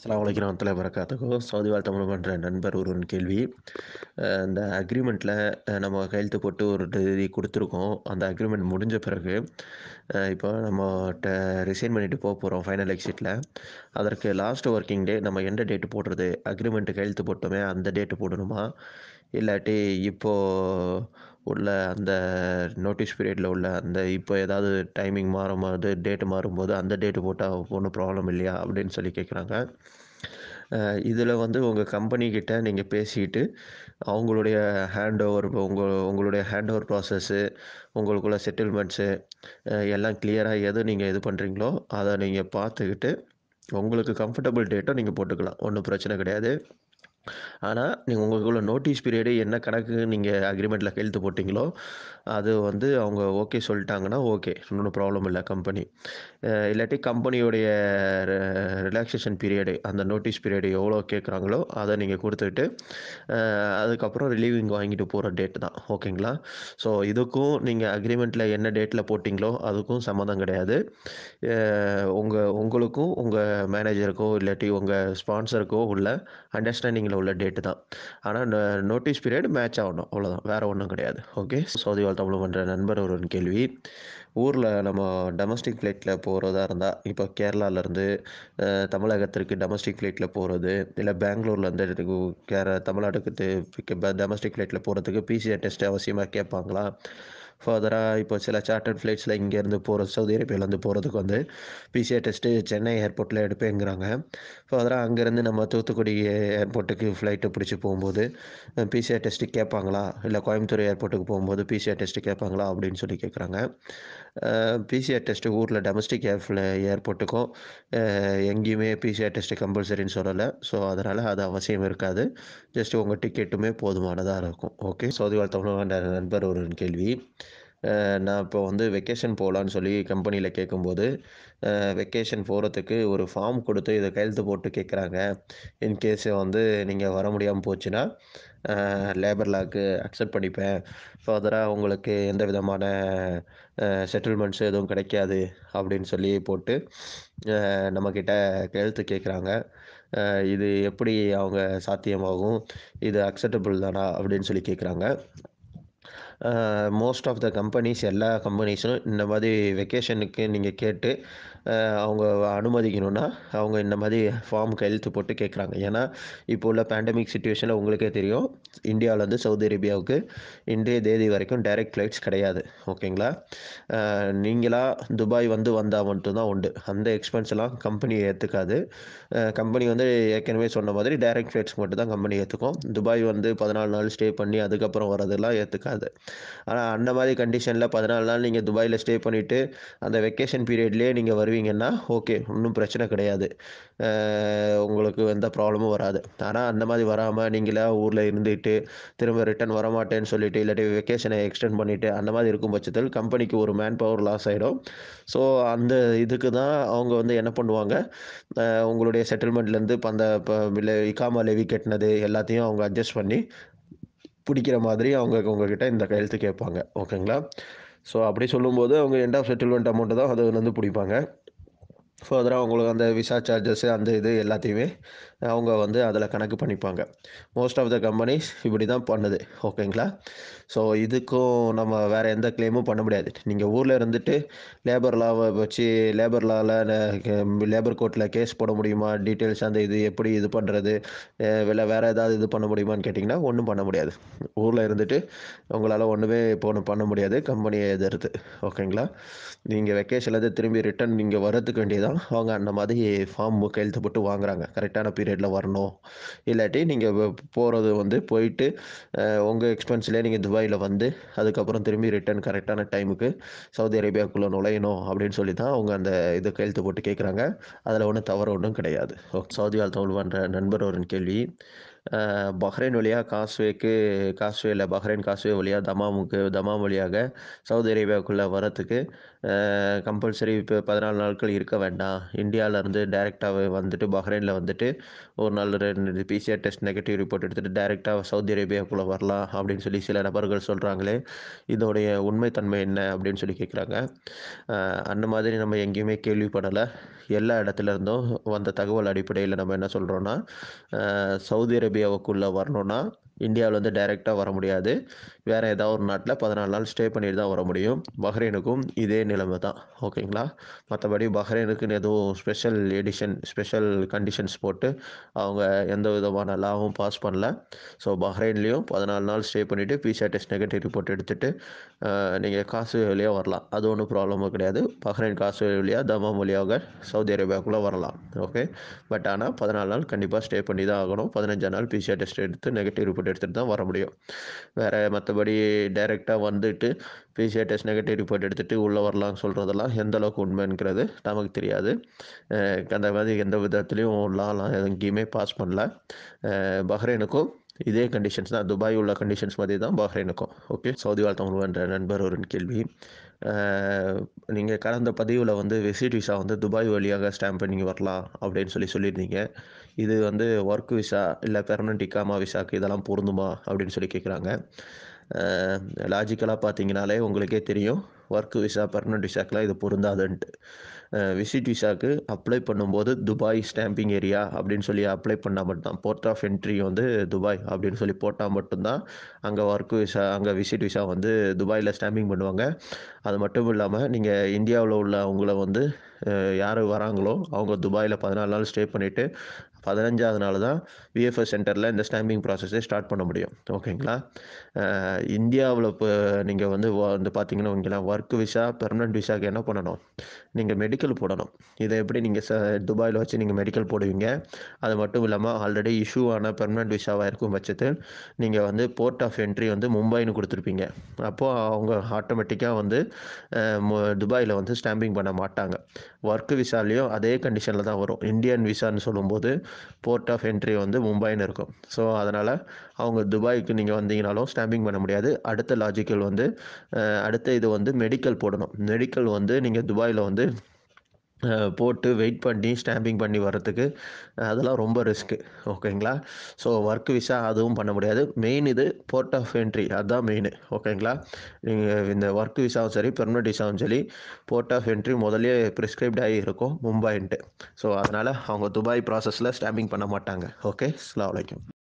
அஸ்ஸலாமு அலைக்கும் வரஹ்மத்துல்லாஹி வபரகாத்துஹு சவுதி வாழ் தமிழ் பண்ற நண்பர் ஒருவன் கேள்வி அஹ் இந்த அக்ரிமெண்ட்டில் நம்ம கையெழுத்து போட்டு ஒரு தேதி கொடுத்துருக்கோம் அந்த அக்ரிமெண்ட் முடிஞ்ச பிறகு அஹ் இப்போ நம்ம ட ரிசைன் பண்ணிட்டு போக போகிறோம் ஃபைனல் எக்ஸிட்டில் அதற்கு லாஸ்ட் ஒர்க்கிங் டே நம்ம எந்த டேட்டு போடுறது அக்ரிமெண்ட்டு கையெழுத்து போட்டோமே அந்த டேட்டு போடணுமா இல்லாட்டி இப்போது உள்ள அந்த நோட்டீஸ் பீரியடில் உள்ள அந்த இப்போ ஏதாவது டைமிங் மாறும்போது டேட்டு மாறும்போது அந்த டேட்டு போட்டால் ஒன்றும் ப்ராப்ளம் இல்லையா அப்படின்னு சொல்லி கேட்குறாங்க இதில் வந்து உங்கள் கம்பெனிக்கிட்ட நீங்கள் பேசிட்டு அவங்களுடைய ஹேண்ட் ஓவர் உங்கள் உங்களுடைய ஹேண்ட் ஓவர் ப்ராசஸ்ஸு உங்களுக்குள்ள செட்டில்மெண்ட்ஸு எல்லாம் கிளியராக எது நீங்கள் இது பண்ணுறீங்களோ அதை நீங்கள் பார்த்துக்கிட்டு உங்களுக்கு கம்ஃபர்டபுள் டேட்டை நீங்கள் போட்டுக்கலாம் ஒன்றும் பிரச்சனை கிடையாது ஆனால் நீங்கள் உங்களுக்குள்ள நோட்டீஸ் பீரியடு என்ன கணக்கு நீங்கள் அக்ரிமெண்ட்டில் கையெழுத்து போட்டிங்களோ அது வந்து அவங்க ஓகே சொல்லிட்டாங்கன்னா ஓகே ஒன்றும் ப்ராப்ளம் இல்லை கம்பெனி இல்லாட்டி கம்பெனியோடைய ரிலாக்ஸேஷன் பீரியடு அந்த நோட்டீஸ் பீரியடு எவ்வளோ கேட்குறாங்களோ அதை நீங்கள் கொடுத்துட்டு அதுக்கப்புறம் ரிலீவிங் வாங்கிட்டு போகிற டேட் தான் ஓகேங்களா ஸோ இதுக்கும் நீங்கள் அக்ரிமெண்ட்டில் என்ன டேட்டில் போட்டிங்களோ அதுக்கும் சம்மந்தம் கிடையாது உங்கள் உங்களுக்கும் உங்கள் மேனேஜருக்கோ இல்லாட்டி உங்கள் ஸ்பான்சருக்கோ உள்ள அண்டர்ஸ்டாண்டிங்கில் உள்ள டேட்டு தான் ஆனால் நோட்டீஸ் பீரியட் மேட்ச் ஆகணும் அவ்வளோதான் வேறு ஒன்றும் கிடையாது ஓகே சவுதி வாழ் தமிழ் பண்ணுற நண்பர் ஒரு கேள்வி ஊரில் நம்ம டொமஸ்டிக் ஃப்ளைட்டில் போகிறதா இருந்தால் இப்போ கேரளாவிலேருந்து தமிழகத்திற்கு டொமஸ்டிக் ஃப்ளைட்டில் போகிறது இல்லை பெங்களூர்லேருந்து கேர தமிழ்நாட்டுக்கு டொமஸ்டிக் ஃப்ளைட்டில் போகிறதுக்கு பிசிஆர் டெஸ்ட் அவசியமாக கேட்பாங்களா ஃபர்தராக இப்போ சில சார்ட்டர்ட் ஃப்ளைட்ஸில் இங்கேருந்து போகிற சவுதி அரேபியாவிலேருந்து போகிறதுக்கு வந்து பிசிஆர் டெஸ்ட்டு சென்னை ஏர்போர்ட்டில் எடுப்பேங்கிறாங்க ஃபர்தராக அங்கேருந்து நம்ம தூத்துக்குடி ஏர்போர்ட்டுக்கு ஃப்ளைட்டு பிடிச்சி போகும்போது பிசிஆர் டெஸ்ட்டு கேட்பாங்களா இல்லை கோயம்புத்தூர் ஏர்போர்ட்டுக்கு போகும்போது பிசிஆர் டெஸ்ட்டு கேட்பாங்களா அப்படின்னு சொல்லி கேட்குறாங்க பிசிஆர் டெஸ்ட்டு ஊரில் டொமஸ்டிக் ஏர் ஏர்போர்ட்டுக்கும் எங்கேயுமே பிசிஆர் டெஸ்ட்டு கம்பல்சரின்னு சொல்லலை ஸோ அதனால் அது அவசியம் இருக்காது ஜஸ்ட் உங்கள் டிக்கெட்டுமே போதுமானதாக இருக்கும் ஓகே சவுதி வாழ் தமிழ் நண்பர் ஒரு கேள்வி நான் இப்போ வந்து வெக்கேஷன் போகலான்னு சொல்லி கம்பெனியில் கேட்கும்போது வெக்கேஷன் போகிறதுக்கு ஒரு ஃபார்ம் கொடுத்து இதை கையெழுத்து போட்டு கேட்குறாங்க இன்கேஸ் வந்து நீங்கள் வர முடியாமல் போச்சுன்னா லேபர் லாக்கு அக்செப்ட் பண்ணிப்பேன் ஃபர்தராக உங்களுக்கு எந்த விதமான செட்டில்மெண்ட்ஸ் எதுவும் கிடைக்காது அப்படின்னு சொல்லி போட்டு நம்மக்கிட்ட கையெழுத்து கேட்குறாங்க இது எப்படி அவங்க சாத்தியமாகும் இது அக்செப்டபுள் தானா அப்படின்னு சொல்லி கேட்குறாங்க மோஸ்ட் ஆஃப் த கம்பெனிஸ் எல்லா கம்பெனிஸும் இந்த மாதிரி வெக்கேஷனுக்கு நீங்கள் கேட்டு அவங்க அனுமதிக்கணும்னா அவங்க இந்த மாதிரி ஃபார்ம் கையெழுத்து போட்டு கேட்குறாங்க ஏன்னா இப்போ உள்ள பேண்டமிக் சுச்சுவேஷனில் உங்களுக்கே தெரியும் இந்தியாவிலேருந்து சவுதி அரேபியாவுக்கு இன்றைய தேதி வரைக்கும் டைரக்ட் ஃப்ளைட்ஸ் கிடையாது ஓகேங்களா நீங்களாக துபாய் வந்து வந்தால் மட்டும்தான் உண்டு அந்த எக்ஸ்பென்ஸ் எல்லாம் கம்பெனி ஏற்றுக்காது கம்பெனி வந்து ஏற்கனவே சொன்ன மாதிரி டைரக்ட் ஃப்ளைட்ஸ் மட்டும் தான் கம்பெனி ஏற்றுக்கும் துபாய் வந்து பதினாலு நாள் ஸ்டே பண்ணி அதுக்கப்புறம் வரதெல்லாம் ஏற்றுக்காது ஆனால் அந்த மாதிரி கண்டிஷனில் பதினாலு நாள் நீங்கள் துபாயில் ஸ்டே பண்ணிவிட்டு அந்த வெக்கேஷன் பீரியட்லேயே நீங்கள் வருவீங்கன்னா ஓகே ஒன்றும் பிரச்சனை கிடையாது உங்களுக்கு எந்த ப்ராப்ளமும் வராது ஆனால் அந்த மாதிரி வராமல் நீங்களே ஊரில் இருந்துட்டு திரும்ப ரிட்டன் வரமாட்டேன்னு சொல்லிட்டு இல்லாட்டி வெக்கேஷனை எக்ஸ்டெண்ட் பண்ணிவிட்டு அந்த மாதிரி இருக்கும் பட்சத்தில் கம்பெனிக்கு ஒரு மேன் பவர் லாஸ் ஆகிடும் ஸோ அந்த இதுக்கு தான் அவங்க வந்து என்ன பண்ணுவாங்க உங்களுடைய செட்டில்மெண்ட்லேருந்து இப்போ அந்த இப்போ இக்காமா லெவி கட்டினது எல்லாத்தையும் அவங்க அட்ஜஸ்ட் பண்ணி பிடிக்கிற மாதிரி அவங்க உங்ககிட்ட இந்த கையெழுத்து கேட்பாங்க ஓகேங்களா ஸோ அப்படி சொல்லும்போது அவங்க எண்ட் ஆஃப் செட்டில்மெண்ட் அமௌண்ட்டு தான் அது வந்து பிடிப்பாங்க ஃபர்தராக அவங்களுக்கு அந்த விசா சார்ஜஸ்ஸு அந்த இது எல்லாத்தையுமே அவங்க வந்து அதில் கணக்கு பண்ணிப்பாங்க மோஸ்ட் ஆஃப் த கம்பெனிஸ் இப்படி தான் பண்ணுது ஓகேங்களா ஸோ இதுக்கும் நம்ம வேறு எந்த கிளைமும் பண்ண முடியாது நீங்கள் ஊரில் இருந்துட்டு லேபர் லாவை வச்சு லேபர் லாவில் லேபர் கோர்ட்டில் கேஸ் போட முடியுமா டீட்டெயில்ஸ் அந்த இது எப்படி இது பண்ணுறது இல்லை வேறு ஏதாவது இது பண்ண முடியுமான்னு கேட்டிங்கன்னா ஒன்றும் பண்ண முடியாது ஊரில் இருந்துட்டு உங்களால் ஒன்றுமே இப்போ ஒன்றும் பண்ண முடியாது கம்பெனியை எதிர்த்து ஓகேங்களா நீங்கள் வெக்கேஷன்லேருந்து திரும்பி ரிட்டன் நீங்கள் வரதுக்கு வேண்டியதான் அவங்க அந்த மாதிரி ஃபார்ம் கையெழுத்து போட்டு வாங்குறாங்க கரெக்டான பீரியடில் வரணும் இல்லாட்டி நீங்கள் போகிறது வந்து போயிட்டு உங்கள் எக்ஸ்பென்ஸ்லேயே நீங்கள் துபாயில் வந்து அதுக்கப்புறம் திரும்பி ரிட்டன் கரெக்டான டைமுக்கு சவுதி அரேபியாவுக்குள்ளே நுழையணும் அப்படின்னு சொல்லி தான் அவங்க அந்த இது கையெழுத்து போட்டு கேட்குறாங்க அதில் ஒன்றும் தவறு ஒன்றும் கிடையாது சவுதி வாழ் தமிழ் பண்ணுற நண்பர் ஒரு கேள்வி பஹ்ரைன் வழியாக காஸ்வேக்கு காஸ்வேல பஹ்ரைன் காஸ்வே வழியாக தமாமுக்கு தமாம் வழியாக சவுதி அரேபியாவுக்குள்ளே வரத்துக்கு கம்பல்சரி இப்போ பதினாலு நாட்கள் இருக்க வேண்டாம் இந்தியாவிலேருந்து டேரெக்டாகவே வந்துட்டு பஹ்ரைனில் வந்துட்டு ஒரு நாள் ரெண்டு பிசிஆர் டெஸ்ட் நெகட்டிவ் ரிப்போர்ட் எடுத்துகிட்டு டேரெக்டாக சவுதி அரேபியாவுக்குள்ளே வரலாம் அப்படின்னு சொல்லி சில நபர்கள் சொல்கிறாங்களே இதோடைய உண்மைத்தன்மை என்ன அப்படின்னு சொல்லி கேட்குறாங்க அந்த மாதிரி நம்ம எங்கேயுமே கேள்விப்படலை எல்லா இடத்துல இருந்தும் வந்த தகவல் அடிப்படையில் நம்ம என்ன சொல்கிறோன்னா சவுதி அரேபியாவுக்குள்ளே வரணுன்னா இந்தியாவிலேருந்து டைரெக்டாக வர முடியாது வேறு ஏதாவது ஒரு நாட்டில் பதினாலு நாள் ஸ்டே பண்ணிட்டு தான் வர முடியும் பஹ்ரைனுக்கும் இதே நிலைமை தான் ஓகேங்களா மற்றபடி பஹ்ரைனுக்குன்னு எதுவும் ஸ்பெஷல் எடிஷன் ஸ்பெஷல் கண்டிஷன்ஸ் போட்டு அவங்க எந்த விதமான லாவும் பாஸ் பண்ணல ஸோ பஹ்ரைன்லேயும் பதினாலு நாள் ஸ்டே பண்ணிவிட்டு பிசிஆர் டெஸ்ட் நெகட்டிவ் ரிப்போர்ட் எடுத்துகிட்டு நீங்கள் காசு வழியாக வரலாம் அது ஒன்றும் ப்ராப்ளமும் கிடையாது பஹ்ரைன் காசு வழியாக தமாம் வழியாக சவுதி அரேபியாவுக்குள்ளே வரலாம் ஓகே பட் ஆனால் பதினாலு நாள் கண்டிப்பாக ஸ்டே பண்ணி தான் ஆகணும் பதினஞ்சாம் நாள் பிசிஆர் டெஸ்ட் எடுத்து நெகட்டிவ் ரிப்போர்ட் எடுத்துகிட்டு தான் வர முடியும் வேறு மற்றபடி டைரெக்டாக வந்துட்டு பிசிஆர் டெஸ்ட் நெகட்டிவ் ரிப்போர்ட் எடுத்துகிட்டு உள்ளே வரலாம்னு சொல்கிறதெல்லாம் எந்த அளவுக்கு உண்மைங்கிறது நமக்கு தெரியாது அந்த மாதிரி எந்த விதத்துலேயும் லாலாம் எங்கேயுமே பாஸ் பண்ணல பஹ்ரைனுக்கும் இதே கண்டிஷன்ஸ் தான் துபாய் உள்ள கண்டிஷன்ஸ் மாதிரி தான் பஹ்ரைனுக்கும் ஓகே சவுதி வாழ் தமிழ் என்ற நண்பர் ஒரு கேள்வி நீங்கள் கடந்த பதிவில் வந்து விசிட் விசா வந்து துபாய் வழியாக ஸ்டாம்ப் பண்ணி வரலாம் அப்படின்னு சொல்லி சொல்லியிருந்தீங்க இது வந்து ஒர்க் விசா இல்லை பெர்மனண்ட் இக்காமா விசாக்கு இதெல்லாம் பொருந்துமா அப்படின்னு சொல்லி கேட்குறாங்க லாஜிக்கலாக பார்த்தீங்கனாலே உங்களுக்கே தெரியும் ஒர்க் விசா பர்மனண்ட் விசாக்கெலாம் இது பொருந்தாதுன்ட்டு விசிட் விசாக்கு அப்ளை பண்ணும்போது துபாய் ஸ்டாம்பிங் ஏரியா அப்படின்னு சொல்லி அப்ளை பண்ணால் மட்டும்தான் போர்ட் ஆஃப் என்ட்ரி வந்து துபாய் அப்படின்னு சொல்லி போட்டால் மட்டும்தான் அங்கே ஒர்க் விசா அங்கே விசிட் விசா வந்து துபாயில் ஸ்டாம்பிங் பண்ணுவாங்க அது மட்டும் இல்லாமல் நீங்கள் இந்தியாவில் உள்ள அவங்கள வந்து யார் வராங்களோ அவங்க துபாயில் பதினாலு நாள் ஸ்டே பண்ணிவிட்டு பதினஞ்சாவது நாள் தான் விஎஃப்எஸ் சென்டரில் இந்த ஸ்டாம்பிங் ப்ராசஸே ஸ்டார்ட் பண்ண முடியும் ஓகேங்களா இந்தியாவில் இப்போ நீங்கள் வந்து வந்து பார்த்தீங்கன்னா வைங்களேன் ஒர்க் விசா பெர்மனண்ட் விசாக்கு என்ன பண்ணணும் நீங்கள் மெடிக்கல் போடணும் இதை எப்படி நீங்கள் ச துபாயில் வச்சு நீங்கள் மெடிக்கல் போடுவீங்க அது மட்டும் இல்லாமல் ஆல்ரெடி இஷ்யூ ஆன பெர்மனண்ட் விசாவாக இருக்கும் பட்சத்தில் நீங்கள் வந்து போர்ட் ஆஃப் என்ட்ரி வந்து மும்பைன்னு கொடுத்துருப்பீங்க அப்போது அவங்க ஆட்டோமேட்டிக்காக வந்து துபாயில் வந்து ஸ்டாம்பிங் பண்ண மாட்டாங்க ஒர்க் விசாலேயும் அதே கண்டிஷனில் தான் வரும் இந்தியன் விசான்னு சொல்லும்போது போர்ட் ஆஃப் என்ட்ரி வந்து மும்பைன்னு இருக்கும் ஸோ அதனால் அவங்க துபாய்க்கு நீங்கள் வந்தீங்கனாலும் ஸ்டாம்பிங் பண்ண முடியாது அடுத்த லாஜிக்கல் வந்து அடுத்த இது வந்து மெடிக்கல் போடணும் மெடிக்கல் வந்து நீங்கள் துபாயில் வந்து போட்டு வெயிட் பண்ணி ஸ்டாம்பிங் பண்ணி வர்றதுக்கு அதெல்லாம் ரொம்ப ரிஸ்க்கு ஓகேங்களா ஸோ ஒர்க் விசா அதுவும் பண்ண முடியாது மெயின் இது போர்ட் ஆஃப் என்ட்ரி அதுதான் மெயின் ஓகேங்களா நீங்கள் இந்த ஒர்க் விசாவும் சரி பெர்மனண்ட் விசாவும் சரி போர்ட் ஆஃப் என்ட்ரி முதலே ப்ரிஸ்கிரைப்ட் ஆகி இருக்கும் மும்பைன்ட்டு ஸோ அதனால் அவங்க துபாய் ப்ராசஸில் ஸ்டாம்பிங் பண்ண மாட்டாங்க ஓகே அஸ்லாம் வலைக்கம்